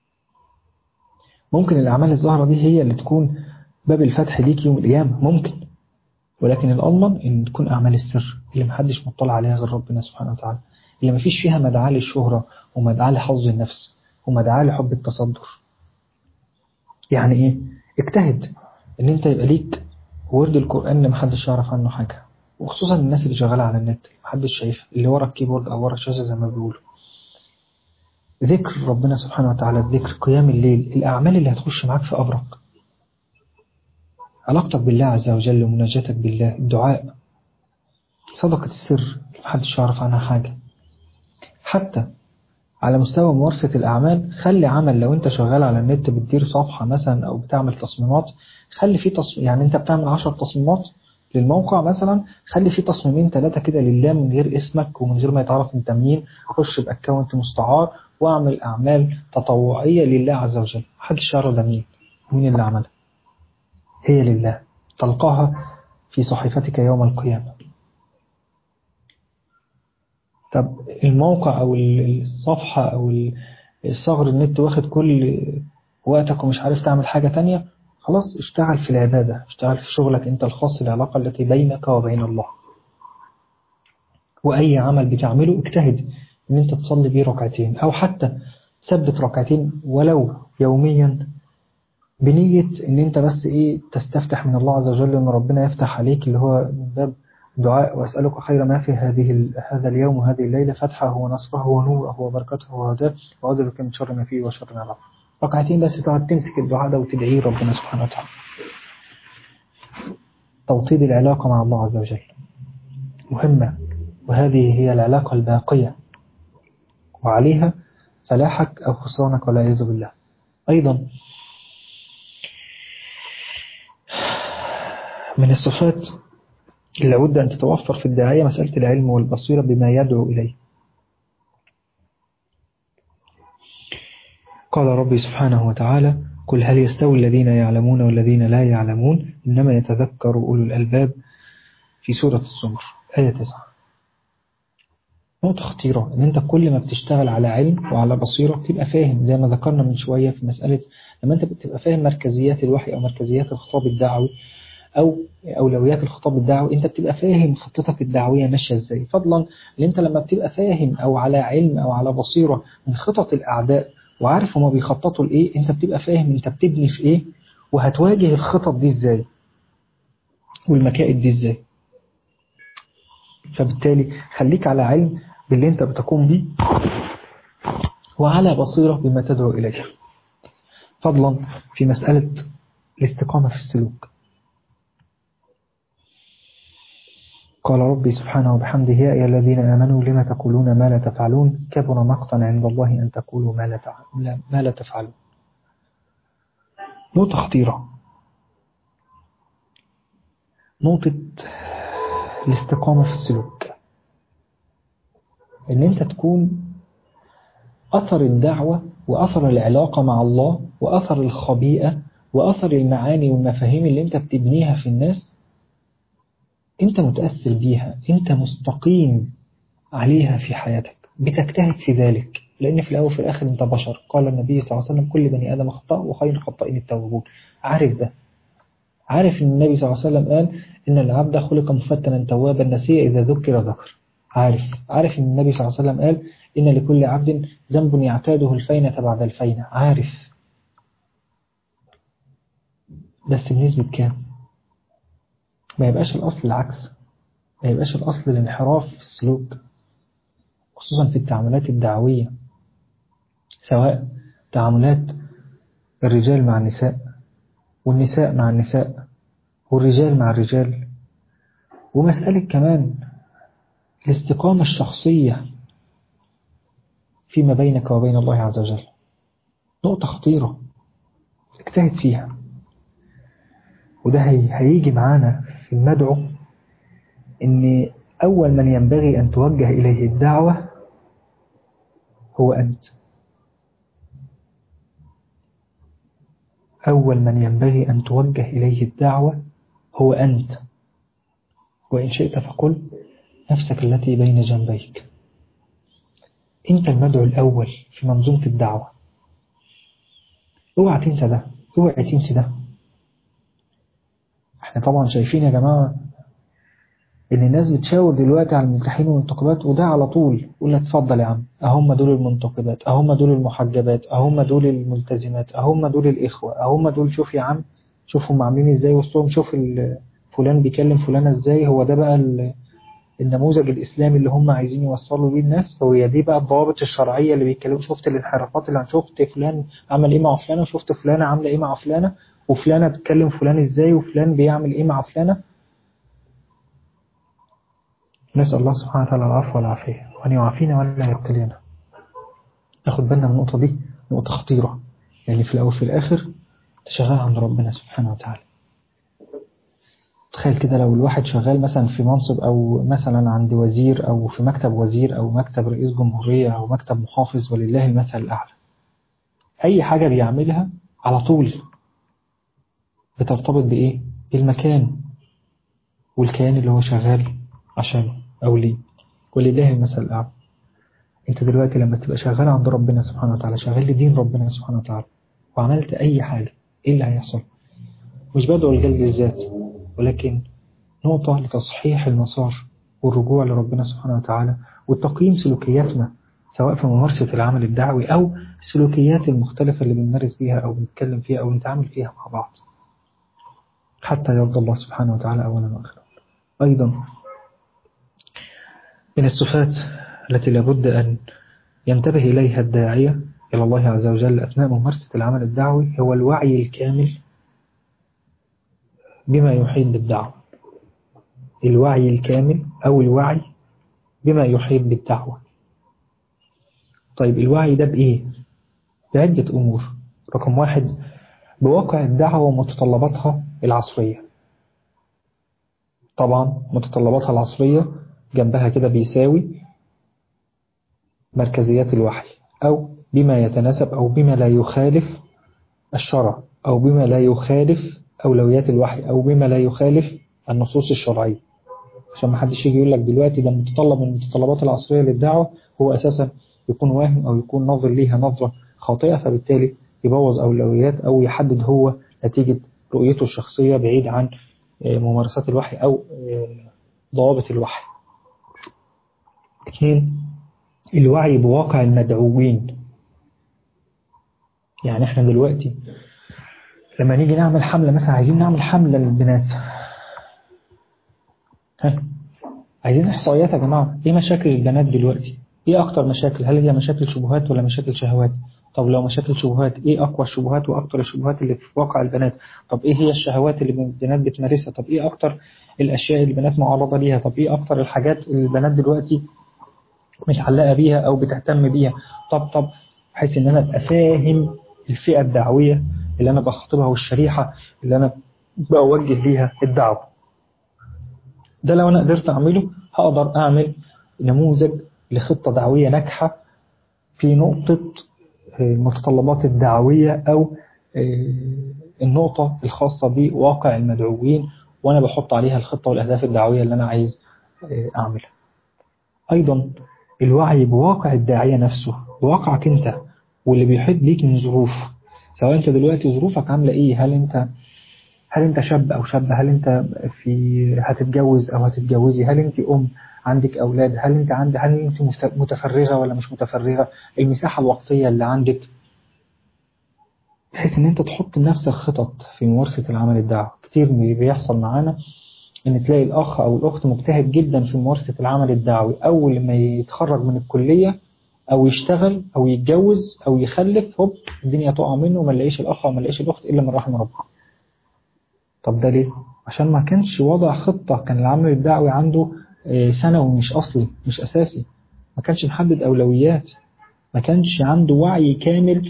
ممكن الأعمال الظاهرة دي هي اللي تكون باب الفتح ليك يوم القيامة ممكن ولكن الأضمن إن تكون أعمال السر اللي محدش مطلع عليها غير ربنا سبحانه وتعالى اللي مفيش فيها مدعاة للشهرة ومدعاة لحظ النفس ومدعاة لحب التصدر يعني إيه؟ اجتهد إن أنت يبقى ليك ورد القرآن اللي محدش يعرف عنه حاجة وخصوصا الناس اللي شغالة على النت محدش شايف اللي ورا الكيبورد أو ورا الشاشة زي ما بيقولوا ذكر ربنا سبحانه وتعالى الذكر قيام الليل الأعمال اللي هتخش معاك في أبرق علاقتك بالله عز وجل ومناجاتك بالله الدعاء صدقة السر محدش يعرف عنها حاجة حتى على مستوى ممارسة الأعمال خلي عمل لو أنت شغال على النت بتدير صفحة مثلا أو بتعمل تصميمات خلي فيه تصميم يعني أنت بتعمل عشر تصميمات للموقع مثلا خلي فيه تصميمين ثلاثة كده لله من غير اسمك ومن غير ما يتعرف انت مين خش بأكونت مستعار واعمل أعمال تطوعية لله عز وجل محدش يعرف ده مين مين اللي عملها هي لله تلقاها في صحيفتك يوم القيامة طب الموقع أو الصفحة أو الصغر النت واخد كل وقتك ومش عارف تعمل حاجة تانية خلاص اشتغل في العبادة اشتغل في شغلك انت الخاص العلاقة التي بينك وبين الله وأي عمل بتعمله اجتهد ان انت تصلي بيه ركعتين أو حتى ثبت ركعتين ولو يوميا بنية ان انت بس ايه تستفتح من الله عز وجل ان ربنا يفتح عليك اللي هو من باب دعاء وأسألك خير ما في هذه هذا اليوم وهذه الليلة فتحه ونصره ونوره وبركته وهداه وأعوذ بك من شر ما فيه وشر ما بعد ركعتين بس تقعد تمسك الدعاء ده وتدعيه ربنا سبحانه وتعالى توطيد العلاقة مع الله عز وجل مهمة وهذه هي العلاقة الباقية وعليها فلاحك أو خسرانك والعياذ بالله أيضا من الصفات اللي لابد أن تتوفر في الداعية مسألة العلم والبصيرة بما يدعو إليه قال ربي سبحانه وتعالى قل هل يستوي الذين يعلمون والذين لا يعلمون إنما يتذكر أولو الألباب في سورة الزمر آية 9 نقطة خطيرة إن أنت كل ما بتشتغل على علم وعلى بصيرة تبقى فاهم زي ما ذكرنا من شوية في مسألة لما أنت بتبقى فاهم مركزيات الوحي أو مركزيات الخطاب الدعوي أو أولويات الخطاب الدعوي أنت بتبقى فاهم خطتك الدعوية ماشية إزاي فضلا إن أنت لما بتبقى فاهم أو على علم أو على بصيرة من خطط الأعداء وعارف هما بيخططوا لإيه أنت بتبقى فاهم أنت بتبني في إيه وهتواجه الخطط دي إزاي والمكائد دي إزاي فبالتالي خليك على علم باللي أنت بتقوم بيه وعلى بصيرة بما تدعو إليه فضلا في مسألة الاستقامة في السلوك قال ربي سبحانه وبحمده يا أيها الذين آمنوا لما تقولون ما لا تفعلون كبر مقتا عند الله أن تقولوا ما لا, ما لا تفعلون نقطة خطيرة نقطة الاستقامة في السلوك ان انت تكون اثر الدعوة واثر العلاقة مع الله واثر الخبيئة واثر المعاني والمفاهيم اللي انت بتبنيها في الناس انت متأثر بيها انت مستقيم عليها في حياتك بتجتهد في ذلك لأن في الأول وفي الآخر أنت بشر قال النبي صلى الله عليه وسلم كل بني آدم خطأ وخير الخطائين التوابون عارف ده عارف أن النبي صلى الله عليه وسلم قال إن العبد خلق مفتنا توابا نسيا إذا ذكر ذكر عارف عارف أن النبي صلى الله عليه وسلم قال إن لكل عبد ذنب يعتاده الفينة بعد الفينة عارف بس بنسبة كام ما يبقاش الأصل العكس ما يبقاش الأصل الانحراف في السلوك خصوصا في التعاملات الدعوية سواء تعاملات الرجال مع النساء والنساء مع النساء والرجال مع الرجال ومسألة كمان الاستقامة الشخصية فيما بينك وبين الله عز وجل نقطة خطيرة اجتهد فيها وده هيجي معانا في المدعو ان أول من ينبغي أن توجه إليه الدعوة هو أنت أول من ينبغي أن توجه إليه الدعوة هو أنت وإن شئت فقل نفسك التي بين جنبيك أنت المدعو الأول في منظومة الدعوة اوعى تنسى ده اوعى تنسى ده احنا طبعا شايفين يا جماعة ان الناس بتشاور دلوقتي على الملتحين والمنتقبات وده على طول يقول لك اتفضل يا عم اهم دول المنتقبات اهم دول المحجبات اهم دول الملتزمات اهم دول الاخوة اهم دول شوف يا عم شوف هم عاملين ازاي وسطهم شوف فلان بيكلم فلانة ازاي هو ده بقى النموذج الاسلامي اللي هم عايزين يوصلوا بيه الناس هو دي بقى الضوابط الشرعية اللي بيتكلموا شفت الانحرافات اللي شفت فلان عمل ايه مع فلانة وشفت فلانة عاملة ايه مع فلانة وفلانة بتكلم فلان ازاي وفلان بيعمل ايه مع فلانة نسأل الله سبحانه وتعالى العفو والعافية وأن يعافينا ولا يبتلينا ناخد بالنا من النقطة دي نقطة خطيرة يعني في الأول في الآخر تشغل عند ربنا سبحانه وتعالى تخيل كده لو الواحد شغال مثلا في منصب أو مثلا عند وزير أو في مكتب وزير أو مكتب رئيس جمهورية أو مكتب محافظ ولله المثل الأعلى أي حاجة بيعملها على طول بترتبط بإيه؟ بالمكان والكيان اللي هو شغال عشانه أو ليه ولله المثل الأعلى أنت دلوقتي لما تبقى شغال عند ربنا سبحانه وتعالى شغال لدين ربنا سبحانه وتعالى وعملت أي حاجة إيه اللي هيحصل؟ مش بدعو لجلد الذات ولكن نقطة لتصحيح المسار والرجوع لربنا سبحانه وتعالى وتقييم سلوكياتنا سواء في ممارسة العمل الدعوي أو السلوكيات المختلفة اللي بنمارس بيها أو بنتكلم فيها أو نتعامل فيها مع بعض حتى يرضى الله سبحانه وتعالى أولا وآخرا أيضا من الصفات التي لابد أن ينتبه إليها الداعية إلى الله عز وجل أثناء ممارسة العمل الدعوي هو الوعي الكامل بما يحيط بالدعوة الوعي الكامل أو الوعي بما يحيط بالدعوة طيب الوعي ده بإيه؟ بعدة أمور رقم واحد بواقع الدعوة ومتطلباتها العصرية طبعا متطلباتها العصرية جنبها كده بيساوي مركزيات الوحي أو بما يتناسب أو بما لا يخالف الشرع أو بما لا يخالف أولويات الوحي أو بما لا يخالف النصوص الشرعية عشان ما حدش يجي يقول لك دلوقتي ده متطلب من المتطلبات العصرية للدعوة هو أساسا يكون واهم أو يكون ناظر ليها نظرة خاطئة فبالتالي يبوظ أولويات أو يحدد هو نتيجة رؤيته الشخصية بعيد عن ممارسات الوحي أو ضوابط الوحي اثنين الوعي بواقع المدعوين يعني احنا دلوقتي لما نيجي نعمل حملة مثلا عايزين نعمل حملة للبنات ها عايزين احصائيات يا جماعة ايه مشاكل البنات دلوقتي ايه اكتر مشاكل هل هي مشاكل شبهات ولا مشاكل شهوات طب لو مشاكل شبهات ايه اقوى الشبهات واكتر الشبهات اللي في واقع البنات طب ايه هي الشهوات اللي البنات بتمارسها طب ايه اكتر الاشياء اللي البنات معرضة ليها طب ايه اكتر الحاجات اللي البنات دلوقتي متعلقة بيها او بتهتم بيها طب طب بحيث ان انا ابقى فاهم الفئة الدعوية اللي انا بخاطبها والشريحة اللي انا بوجه ليها الدعوة ده لو انا قدرت اعمله هقدر اعمل نموذج لخطة دعوية ناجحة في نقطة المتطلبات الدعوية أو النقطة الخاصة بواقع المدعوين وأنا بحط عليها الخطة والأهداف الدعوية اللي أنا عايز أعملها أيضا الوعي بواقع الداعية نفسه بواقعك أنت واللي بيحيط بيك من ظروف سواء أنت دلوقتي ظروفك عاملة إيه هل أنت هل أنت شاب أو شابة هل أنت في هتتجوز أو هتتجوزي هل أنت أم عندك أولاد هل أنت عندك هل أنت متفرغة ولا مش متفرغة المساحة الوقتية اللي عندك بحيث أن أنت تحط لنفسك خطط في ممارسة العمل الدعوي كتير بيحصل معانا أن تلاقي الأخ أو الأخت مجتهد جدا في ممارسة العمل الدعوي أول ما يتخرج من الكلية أو يشتغل أو يتجوز أو يخلف هوب الدنيا تقع منه وما نلاقيش الأخ أو ما نلاقيش الأخت إلا من رحم ربنا طب ده ليه؟ عشان ما كانش وضع خطة كان العمل الدعوي عنده ثانوي مش أصلي مش أساسي ما كانش محدد أولويات ما كانش عنده وعي كامل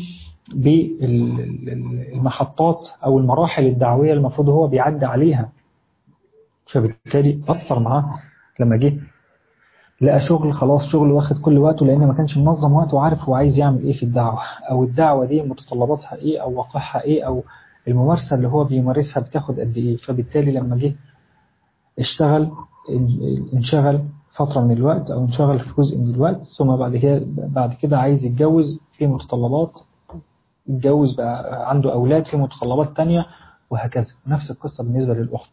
بالمحطات أو المراحل الدعوية المفروض هو بيعدي عليها فبالتالي أثر معاه لما جه لقى شغل خلاص شغل واخد كل وقته لأن ما كانش منظم وقته وعارف هو عايز يعمل إيه في الدعوة أو الدعوة دي متطلباتها إيه أو واقعها إيه أو الممارسة اللي هو بيمارسها بتاخد قد إيه فبالتالي لما جه اشتغل انشغل فترة من الوقت أو انشغل في جزء من الوقت ثم بعد كده بعد كده عايز يتجوز في متطلبات يتجوز بقى عنده أولاد في متطلبات تانية وهكذا نفس القصة بالنسبة للأخت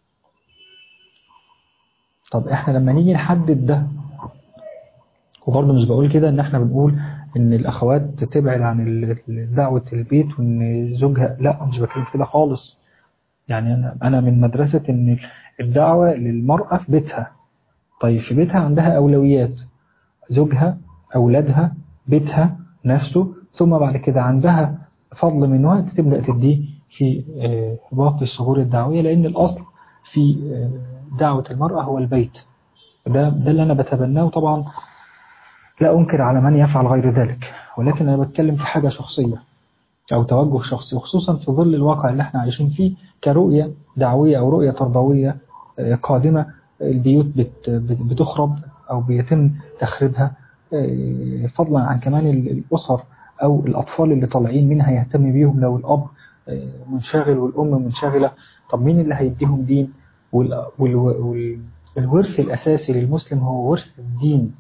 طب احنا لما نيجي نحدد ده وبرضه مش بقول كده ان احنا بنقول ان الاخوات تبعد عن دعوة البيت وان زوجها لا مش بتكلم كده خالص يعني انا انا من مدرسة ان الدعوة للمرأة في بيتها طيب في بيتها عندها أولويات زوجها أولادها بيتها نفسه ثم بعد كده عندها فضل من وقت تبدأ تديه في باقي الشهور الدعوية لأن الأصل في دعوة المرأة هو البيت ده, ده اللي أنا بتبناه طبعا لا أنكر على من يفعل غير ذلك ولكن أنا بتكلم كحاجة شخصية أو توجه شخصي وخصوصا في ظل الواقع اللي احنا عايشين فيه كرؤية دعوية أو رؤية تربوية قادمة البيوت بتخرب أو بيتم تخريبها فضلا عن كمان الأسر أو الأطفال اللي طالعين مين هيهتم بيهم لو الأب منشغل والأم منشغلة طب مين اللي هيديهم دين والورث الأساسي للمسلم هو ورث الدين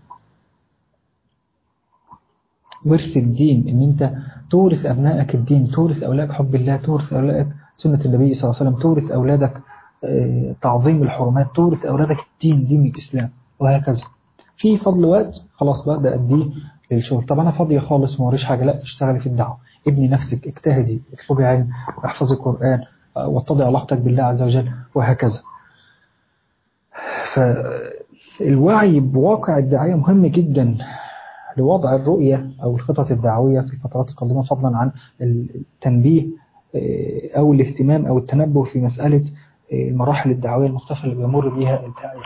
ورث الدين ان انت تورث ابنائك الدين تورث اولادك حب الله تورث اولادك سنة النبي صلى الله عليه وسلم تورث اولادك تعظيم الحرمات تورث اولادك الدين دين الاسلام وهكذا في فضل وقت خلاص بقى ده اديه للشغل طب انا فاضيه خالص ما وريش حاجه لا اشتغلي في الدعوه ابني نفسك اجتهدي اطلبي علم احفظي القران واتضع علاقتك بالله عز وجل وهكذا فالوعي بواقع الداعيه مهم جدا لوضع الرؤية أو الخطط الدعوية في الفترات القادمة فضلا عن التنبيه أو الاهتمام أو التنبه في مسألة المراحل الدعوية المختلفة اللي بيمر بيها الداعية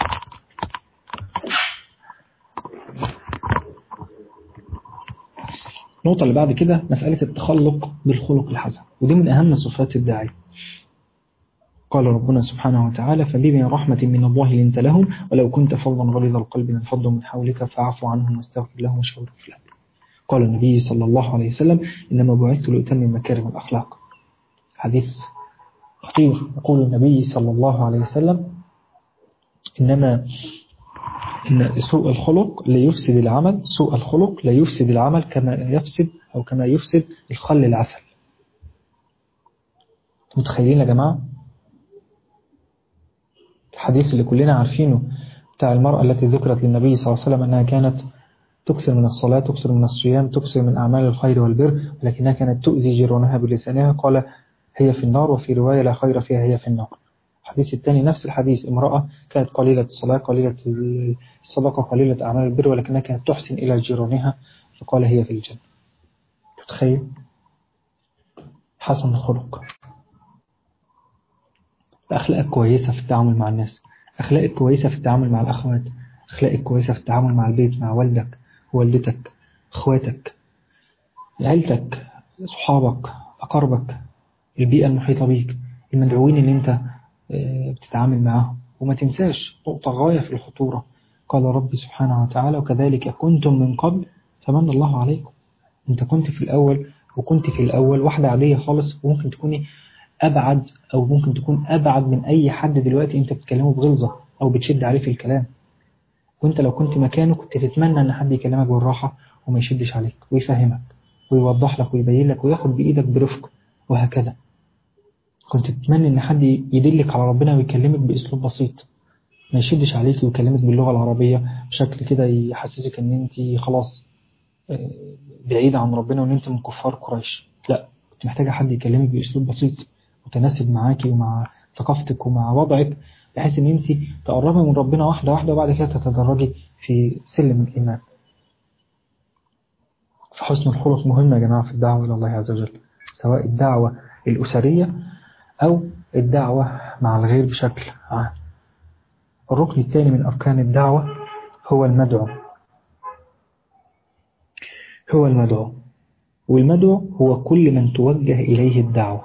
النقطة اللي بعد كده مسألة التخلق بالخلق الحسن ودي من أهم صفات الداعية قال ربنا سبحانه وتعالى فبما رحمة من الله لنت لهم ولو كنت فظا غليظ القلب لانفضوا من حولك فاعف عنهم واستغفر لهم واشهدوا في الأمر قال النبي صلى الله عليه وسلم إنما بعثت لأتمم مكارم الأخلاق حديث خطير يقول النبي صلى الله عليه وسلم إنما إن سوء الخلق لا يفسد العمل سوء الخلق لا يفسد العمل كما يفسد أو كما يفسد الخل العسل متخيلين يا جماعة الحديث اللي كلنا عارفينه بتاع المرأة التي ذكرت للنبي صلى الله عليه وسلم أنها كانت تكثر من الصلاة تكثر من الصيام تكثر من أعمال الخير والبر ولكنها كانت تؤذي جيرانها بلسانها قال هي في النار وفي رواية لا خير فيها هي في النار الحديث الثاني نفس الحديث امرأة كانت قليلة الصلاة قليلة الصدقة قليلة أعمال البر ولكنها كانت تحسن إلى جيرانها فقال هي في الجنة تتخيل حسن الخلق أخلاقك كويسة في التعامل مع الناس أخلاقك كويسة في التعامل مع الأخوات أخلاقك كويسة في التعامل مع البيت مع والدك والدتك أخواتك عيلتك صحابك أقربك البيئة المحيطة بيك المدعوين اللي انت بتتعامل معاهم وما تنساش نقطة غاية في الخطورة قال ربي سبحانه وتعالى وكذلك كنتم من قبل فمن الله عليكم انت كنت في الأول وكنت في الأول واحدة عادية خالص وممكن تكوني أبعد أو ممكن تكون أبعد من أي حد دلوقتي أنت بتكلمه بغلظة أو بتشد عليه في الكلام وأنت لو كنت مكانه كنت تتمنى أن حد يكلمك بالراحة وما يشدش عليك ويفهمك ويوضح لك ويبين لك وياخد بإيدك برفق وهكذا كنت تتمنى أن حد يدلك على ربنا ويكلمك بأسلوب بسيط ما يشدش عليك ويكلمك باللغة العربية بشكل كده يحسسك أن أنت خلاص بعيدة عن ربنا وأن أنت من كفار قريش لا كنت محتاجة حد يكلمك بأسلوب بسيط متناسب معاكي ومع ثقافتك ومع وضعك بحيث ان انت تقربي من ربنا واحدة واحدة وبعد كده تتدرجي في سلم الإيمان فحسن الخلق مهم يا جماعة في الدعوة إلى الله عز وجل سواء الدعوة الأسرية أو الدعوة مع الغير بشكل عام الركن الثاني من أركان الدعوة هو المدعو هو المدعو والمدعو هو كل من توجه إليه الدعوة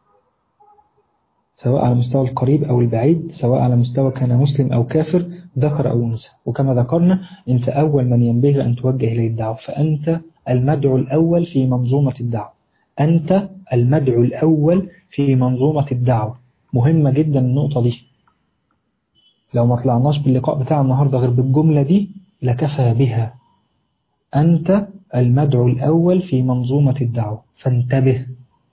سواء على مستوى القريب أو البعيد سواء على مستوى كان مسلم أو كافر ذكر أو أنثى وكما ذكرنا أنت أول من ينبغي أن توجه إليه الدعوة فأنت المدعو الأول في منظومة الدعوة أنت المدعو الأول في منظومة الدعوة مهمة جدا النقطة دي لو ما طلعناش باللقاء بتاع النهاردة غير بالجملة دي لكفى بها أنت المدعو الأول في منظومة الدعوة فانتبه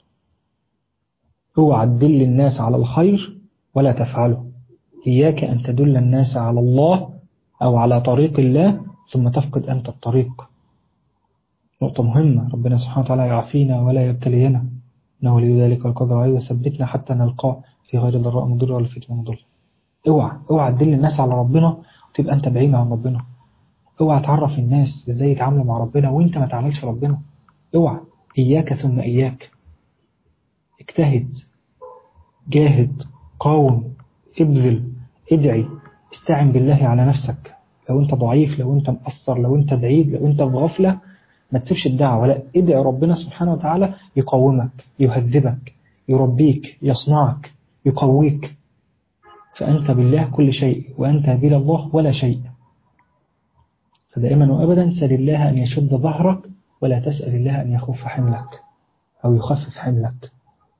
اوعى تدل الناس على الخير ولا تفعله إياك أن تدل الناس على الله أو على طريق الله ثم تفقد أنت الطريق نقطة مهمة ربنا سبحانه وتعالى يعافينا ولا يبتلينا إنه لذلك القدر عليه وثبتنا حتى نلقاه في غير ضراء مضر ولا فتنة مضر اوعى اوعى تدل الناس على ربنا وتبقى أنت بعيد عن ربنا اوعى تعرف الناس ازاي يتعاملوا مع ربنا وانت ما تعملش ربنا اوعى إياك ثم إياك اجتهد جاهد قاوم ابذل ادعي استعن بالله على نفسك لو انت ضعيف لو انت مقصر لو انت بعيد لو انت في غفلة ما تسيبش الدعوة لا ادعي ربنا سبحانه وتعالى يقومك يهذبك يربيك يصنعك يقويك فأنت بالله كل شيء وأنت بلا الله ولا شيء فدائما وأبدا سل الله أن يشد ظهرك ولا تسأل الله أن يخف حملك أو يخفف حملك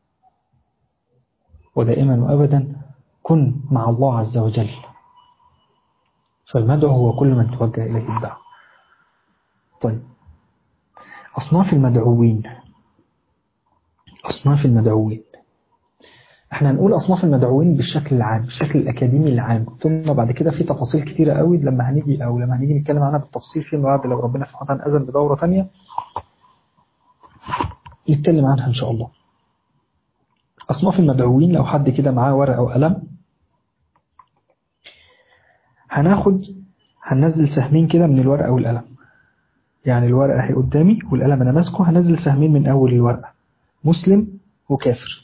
ودائما وأبدا كن مع الله عز وجل فالمدعو هو كل من توجه إليه الدعوة طيب أصناف المدعوين أصناف المدعوين احنا هنقول أصناف المدعوين بالشكل العام بالشكل الأكاديمي العام ثم بعد كده في تفاصيل كتيرة قوي لما هنيجي أو لما هنيجي نتكلم عنها بالتفصيل فيما بعد لو ربنا سبحانه وتعالى أذن بدورة تانية نتكلم عنها إن شاء الله أصناف المدعوين لو حد كده معاه ورقة وقلم هناخد هننزل سهمين كده من الورقة والقلم يعني الورقة اهي قدامي والقلم أنا ماسكه هنزل سهمين من أول الورقة مسلم وكافر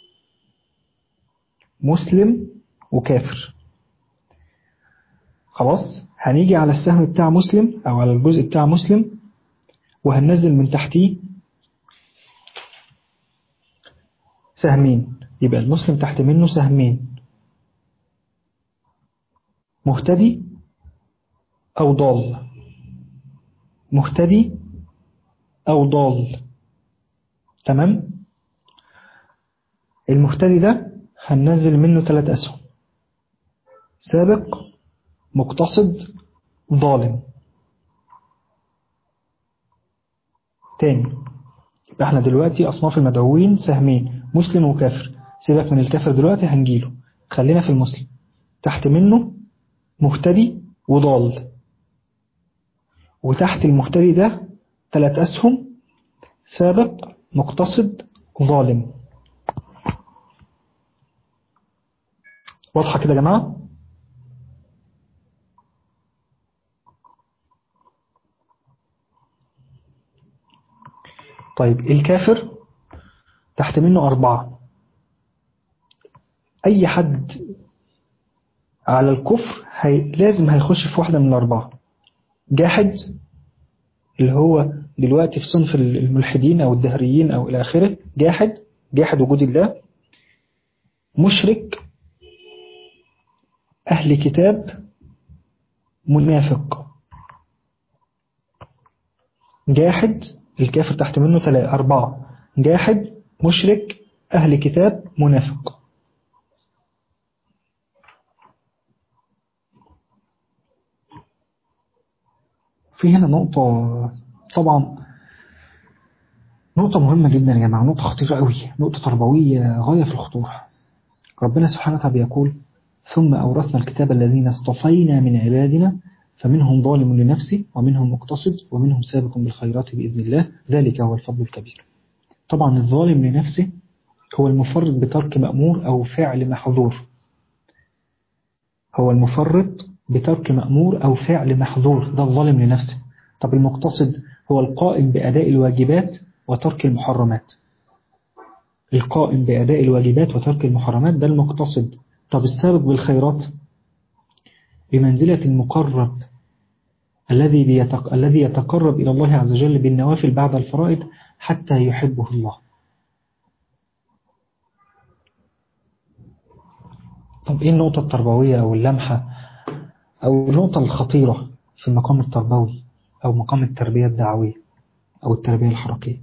مسلم وكافر خلاص هنيجي على السهم بتاع مسلم أو على الجزء بتاع مسلم وهننزل من تحتيه سهمين يبقى المسلم تحت منه سهمين مهتدي أو ضال مهتدي أو ضال تمام المهتدي ده هننزل منه ثلاث أسهم سابق مقتصد ظالم تاني يبقى احنا دلوقتي أصناف المدعوين سهمين مسلم وكافر سيبك من الكافر دلوقتي هنجيله خلينا في المسلم تحت منه مهتدي وضال وتحت المهتدي ده ثلاث أسهم سابق مقتصد ظالم واضحة كده يا جماعة طيب الكافر تحت منه أربعة أي حد على الكفر هي لازم هيخش في واحدة من الأربعة جاحد اللي هو دلوقتي في صنف الملحدين أو الدهريين أو إلى آخره جاحد جاحد وجود الله مشرك أهل كتاب منافق جاحد الكافر تحت منه ثلاثة أربعة جاحد مشرك أهل كتاب منافق في هنا نقطة طبعا نقطة مهمة جدا يا جماعة نقطة خطيرة قوي نقطة تربوية غاية في الخطورة ربنا سبحانه وتعالى يقول ثم أورثنا الكتاب الذين اصطفينا من عبادنا فمنهم ظالم لنفسه ومنهم مقتصد ومنهم سابق بالخيرات بإذن الله ذلك هو الفضل الكبير طبعا الظالم لنفسه هو المفرط بترك مأمور أو فعل محظور هو المفرط بترك مأمور أو فعل محظور ده الظالم لنفسه طب المقتصد هو القائم بأداء الواجبات وترك المحرمات القائم بأداء الواجبات وترك المحرمات ده المقتصد طب السابق بالخيرات بمنزلة المقرب الذي بيتق... الذي يتقرب إلى الله عز وجل بالنوافل بعد الفرائض حتى يحبه الله طب إيه النقطة التربوية أو اللمحة أو النقطة الخطيرة في المقام التربوي أو مقام التربية الدعوية أو التربية الحركية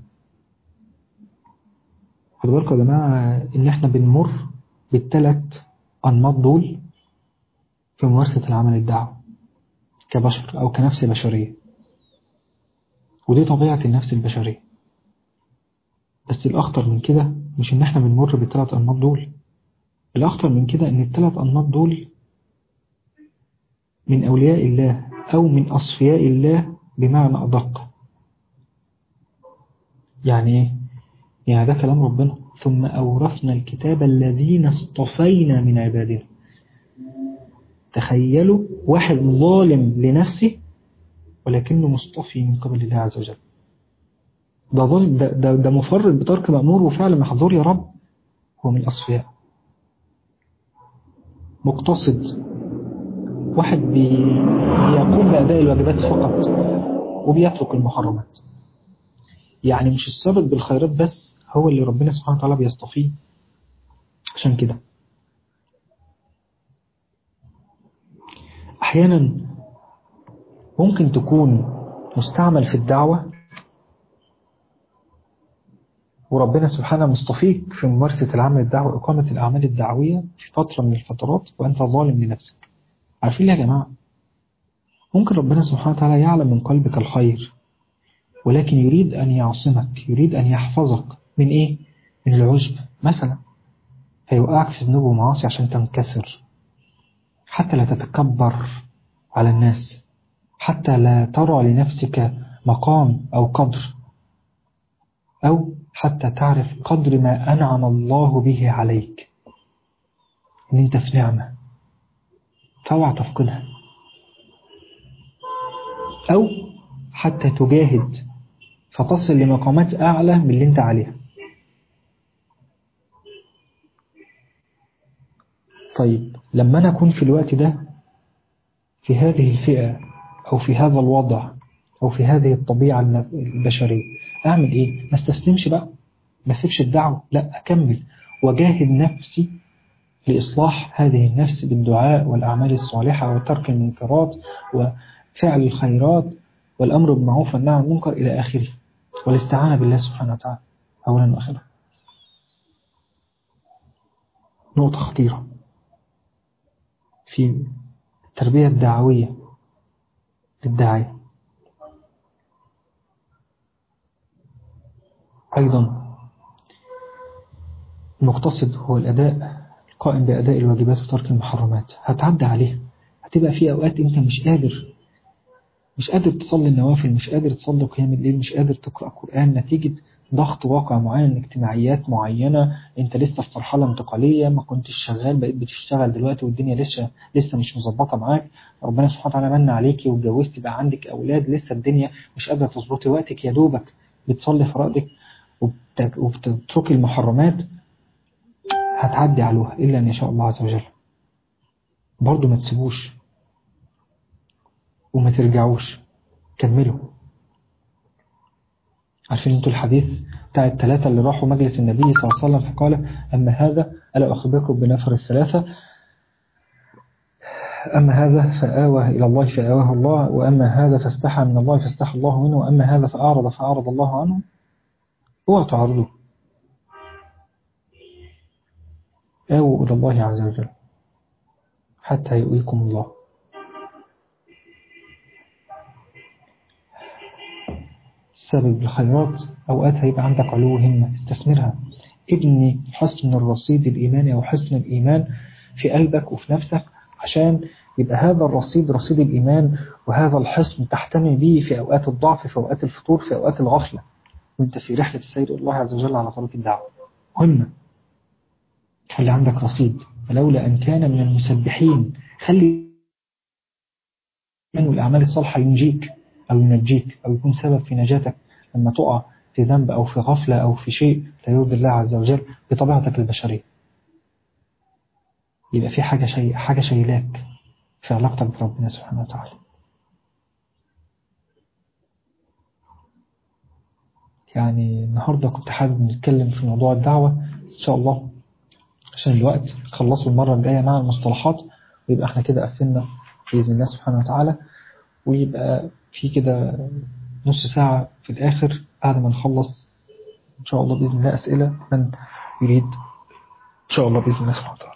خدوا بالكم يا جماعة إن إحنا بنمر بالثلاث أنماط دول في ممارسة العمل الدعوي كبشر أو كنفس بشرية ودي طبيعة النفس البشرية بس الأخطر من كده مش إن إحنا بنمر بالثلاث أنماط دول الأخطر من كده إن الثلاث أنماط دول من أولياء الله أو من أصفياء الله بمعنى أدق يعني إيه؟ يعني ده كلام ربنا ثم أورثنا الكتاب الذين اصطفينا من عبادنا تخيلوا واحد ظالم لنفسه ولكنه مصطفي من قبل الله عز وجل ده ظالم ده, ده, ده مفرد بترك مأمور وفعل محظور يا رب هو من الأصفياء مقتصد واحد بي بيقوم بأداء الواجبات فقط وبيترك المحرمات يعني مش السابق بالخيرات بس هو اللي ربنا سبحانه وتعالى بيصطفيه عشان كده أحيانا ممكن تكون مستعمل في الدعوة وربنا سبحانه مصطفيك في ممارسة العمل الدعوة وإقامة الأعمال الدعوية في فترة من الفترات وأنت ظالم لنفسك عارفين ليه يا جماعة ممكن ربنا سبحانه وتعالى يعلم من قلبك الخير ولكن يريد أن يعصمك يريد أن يحفظك من إيه؟ من العجب مثلا فيوقعك في ذنوب ومعاصي عشان تنكسر حتى لا تتكبر على الناس حتى لا ترى لنفسك مقام أو قدر أو حتى تعرف قدر ما أنعم الله به عليك إن أنت في نعمة فاوعى تفقدها أو حتى تجاهد فتصل لمقامات أعلى من اللي أنت عليها طيب لما أنا أكون في الوقت ده في هذه الفئة أو في هذا الوضع أو في هذه الطبيعة البشرية أعمل إيه؟ ما استسلمش بقى ما سيبش الدعوة لا أكمل وجاهد نفسي لإصلاح هذه النفس بالدعاء والأعمال الصالحة وترك المنكرات وفعل الخيرات والأمر بالمعروف والنهي عن المنكر إلى آخره والاستعانة بالله سبحانه وتعالى أولا وآخرا نقطة خطيرة في التربية الدعوية للداعية أيضا المقتصد هو الأداء القائم بأداء الواجبات وترك المحرمات هتعدى عليه هتبقى في أوقات أنت مش قادر مش قادر تصلي النوافل مش قادر تصلي قيام الليل مش قادر تقرأ قرآن نتيجة ضغط واقع معين اجتماعيات معينة انت لسه في مرحلة انتقالية ما كنتش شغال بقيت بتشتغل دلوقتي والدنيا لسه لسه مش مظبطة معاك ربنا سبحانه وتعالى من عليكي واتجوزتي بقى عندك أولاد لسه الدنيا مش قادرة تظبطي وقتك يا دوبك بتصلي فرائضك وبتتركي المحرمات هتعدي علوها إلا أن يشاء الله عز وجل برضو ما تسيبوش وما ترجعوش كملوا عارفين انتوا الحديث بتاع الثلاثة اللي راحوا مجلس النبي صلى الله عليه وسلم فقال أما هذا ألا أخبركم بنفر الثلاثة أما هذا فآوى إلى الله فآواه الله وأما هذا فاستحى من الله فاستحى الله منه وأما هذا فأعرض فأعرض الله عنه اوعوا تعرضوا آووا إلى الله عز وجل حتى يؤيكم الله السبب بالخيرات أوقات هيبقى عندك علو همة استثمرها ابني حسن الرصيد الإيماني أو حسن الإيمان في قلبك وفي نفسك عشان يبقى هذا الرصيد رصيد الإيمان وهذا الحصن تحتمي به في أوقات الضعف في أوقات الفطور في أوقات الغفلة وانت في رحلة السير إلى الله عز وجل على طريق الدعوة مهمة خلي عندك رصيد فلولا أن كان من المسبحين خلي من الأعمال الصالحة ينجيك أو ينجيك أو يكون سبب في نجاتك لما تقع في ذنب أو في غفلة أو في شيء لا يرضي الله عز وجل بطبيعتك البشرية يبقى في حاجة شيء حاجة شيلاك في علاقتك بربنا سبحانه وتعالى يعني النهاردة كنت حابب نتكلم في موضوع الدعوة إن شاء الله عشان الوقت خلصوا المرة الجاية مع المصطلحات ويبقى احنا كده قفلنا بإذن الله سبحانه وتعالى ويبقى في كده نص ساعة في الآخر بعد ما نخلص إن شاء الله بإذن الله أسئلة من يريد إن شاء الله بإذن الله سبحانه وتعالى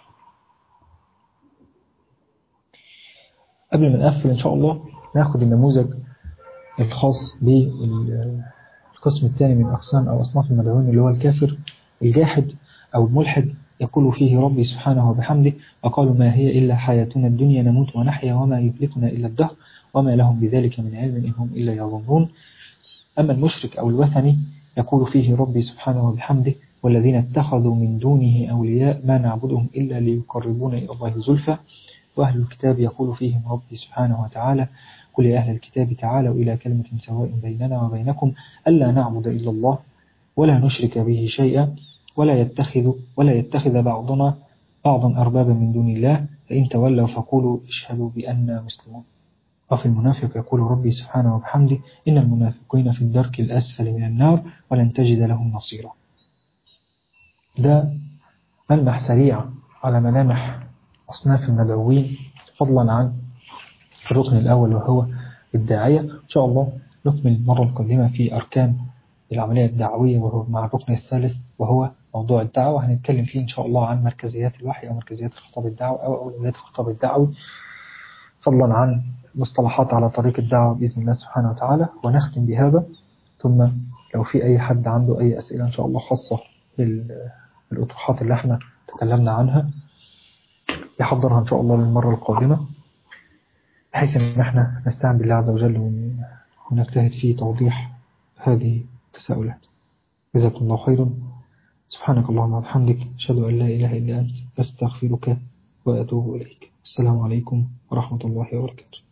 قبل ما نقفل إن شاء الله ناخد النموذج الخاص بالقسم الثاني من أقسام أو أصناف المدعوين اللي هو الكافر الجاحد أو الملحد يقول فيه ربي سبحانه وبحمده وقالوا ما هي إلا حياتنا الدنيا نموت ونحيا وما يهلكنا إلا الدهر وما لهم بذلك من علم إن هم إلا يظنون أما المشرك أو الوثني يقول فيه ربي سبحانه وبحمده والذين اتخذوا من دونه أولياء ما نعبدهم إلا ليقربونا إلى الله زلفى وأهل الكتاب يقول فيهم ربي سبحانه وتعالى قل يا أهل الكتاب تعالوا إلى كلمة سواء بيننا وبينكم ألا نعبد إلا الله ولا نشرك به شيئا ولا يتخذ ولا يتخذ بعضنا بعضا أربابا من دون الله فإن تولوا فقولوا اشهدوا بأننا مسلمون وفي المنافق يقول ربي سبحانه وبحمده إن المنافقين في الدرك الأسفل من النار ولن تجد لهم نصيرا ده ملمح سريع على ملامح أصناف المدعوين فضلا عن الركن الأول وهو الداعية إن شاء الله نكمل المرة القادمة في أركان العملية الدعوية وهو مع الركن الثالث وهو موضوع الدعوة هنتكلم فيه إن شاء الله عن مركزيات الوحي أو مركزيات الخطاب الدعوي أو أولويات الخطاب الدعوي فضلا عن مصطلحات على طريق الدعوة بإذن الله سبحانه وتعالى ونختم بهذا ثم لو في أي حد عنده أي أسئلة إن شاء الله خاصة بالأطروحات اللي احنا تكلمنا عنها يحضرها إن شاء الله للمرة القادمة بحيث أن احنا نستعن بالله عز وجل ونجتهد في توضيح هذه التساؤلات جزاكم الله خيرا سبحانك اللهم وبحمدك أشهد أن لا إله إلا أنت أستغفرك وأتوب إليك السلام عليكم ورحمة الله وبركاته